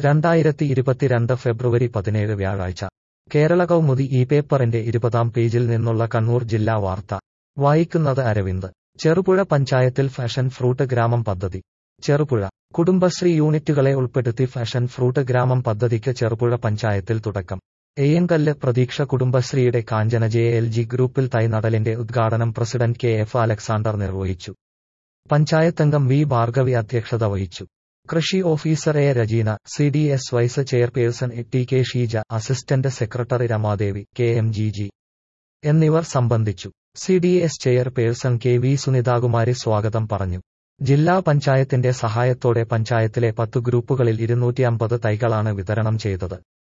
രണ്ടായിരത്തി ഇരുപത്തിരണ്ട് ഫെബ്രുവരി പതിനേഴ് വ്യാഴാഴ്ച കേരള കൗമുദി ഈ പേപ്പറിന്റെ ഇരുപതാം പേജിൽ നിന്നുള്ള കണ്ണൂർ ജില്ലാ വാർത്ത വായിക്കുന്നത് അരവിന്ദ് ചെറുപുഴ പഞ്ചായത്തിൽ ഫാഷൻ ഫ്രൂട്ട് ഗ്രാമം പദ്ധതി ചെറുപുഴ കുടുംബശ്രീ യൂണിറ്റുകളെ ഉൾപ്പെടുത്തി ഫാഷൻ ഫ്രൂട്ട് ഗ്രാമം പദ്ധതിക്ക് ചെറുപുഴ പഞ്ചായത്തിൽ തുടക്കം എയ്യങ്കല്ല് പ്രതീക്ഷ കുടുംബശ്രീയുടെ കാഞ്ചന ജെ എൽ ജി ഗ്രൂപ്പിൽ തൈനടലിന്റെ ഉദ്ഘാടനം പ്രസിഡന്റ് കെ എഫ് അലക്സാണ്ടർ നിർവഹിച്ചു പഞ്ചായത്തംഗം വി ഭാർഗവി അധ്യക്ഷത വഹിച്ചു കൃഷി officer A Rajeena C D S vice chairperson T K Sheeja assistant secretary Ramadevi K M G G എന്നിവർ സംബന്ധിച്ചു C D S chairperson K V Sunithakumari സ്വാഗതം പറഞ്ഞു ജില്ലാ പഞ്ചായത്തിന്റെ സഹായത്തോടെ പഞ്ചായത്തിലെ പത്ത് ഗ്രൂപ്പുകളിൽ ഇരുന്നൂറ്റി അമ്പത് തൈകളാണ് വിതരണം ചെയ്തത്